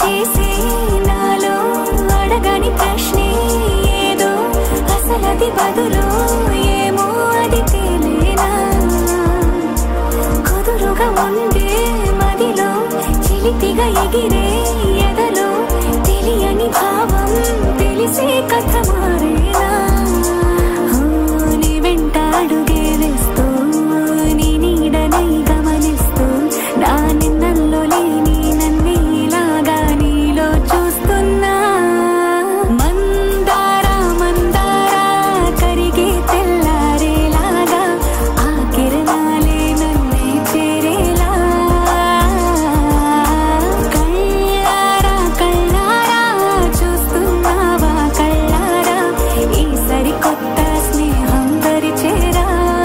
చేసే నాలో అడగని ప్రశ్నే ఏదో అసలది బదులు ఏమో అది తేలేనా కుదురుగా ఉండే మదిలో చిలిపిగా ఎగిరే ఎదలో తెలియని భావం తెలిసే కథ మారేనా ఓ, నీ వెంట అడుగే వేస్తూ నీ నీడనై గమనిస్తూ నా నిన్నల్లో లేని నన్నే ఇలాగా నీలో చూస్తున్నా మందార మందార కరిగే తెల్లారేలాగా ఆ కిరణాలే నన్నే చేరేలా కళ్ళారా కళ్ళారా చూస్తున్నావా కళ్ళారా ఈ సరికొత్త స్నేహం పరిచేరా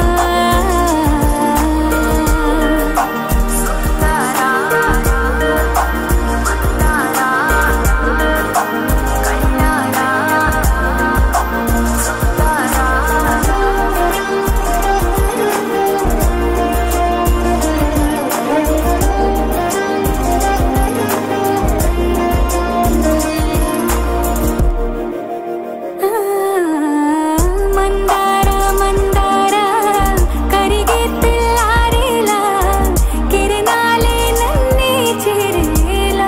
మందార మందార కరిగే తెల్లారేలా కిరణాలే నన్నే చేరేలా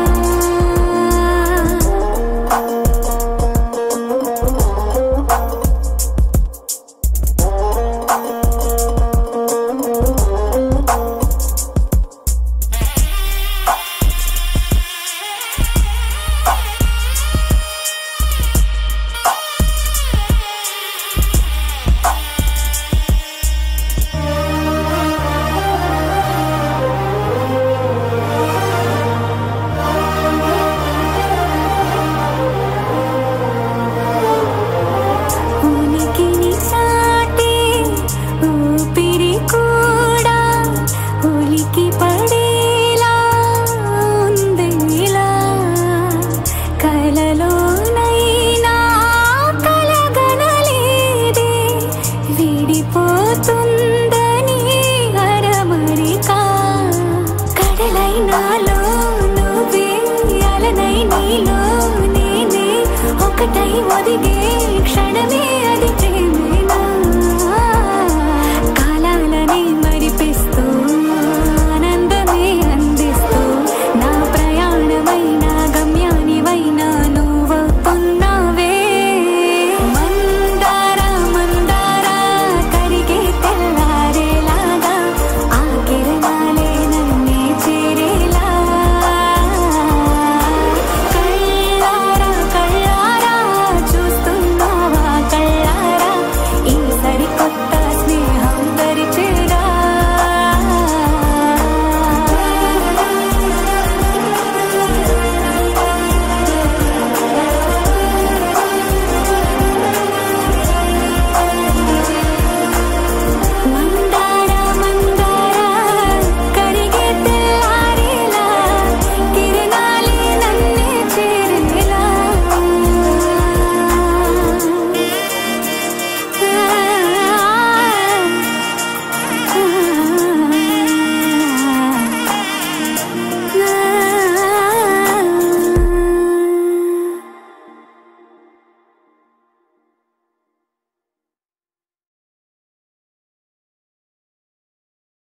ఉనికిని చాటే ఊపిరి కూడా ఉలికి పడేలా ఉందిలా కలలోనైనా కలగనలేదే విడిపోతుందని అరమరికా కడలై నాలో నువ్వే అలనై నీలో నేనే ఒకటై ఒదిగే క్షణమే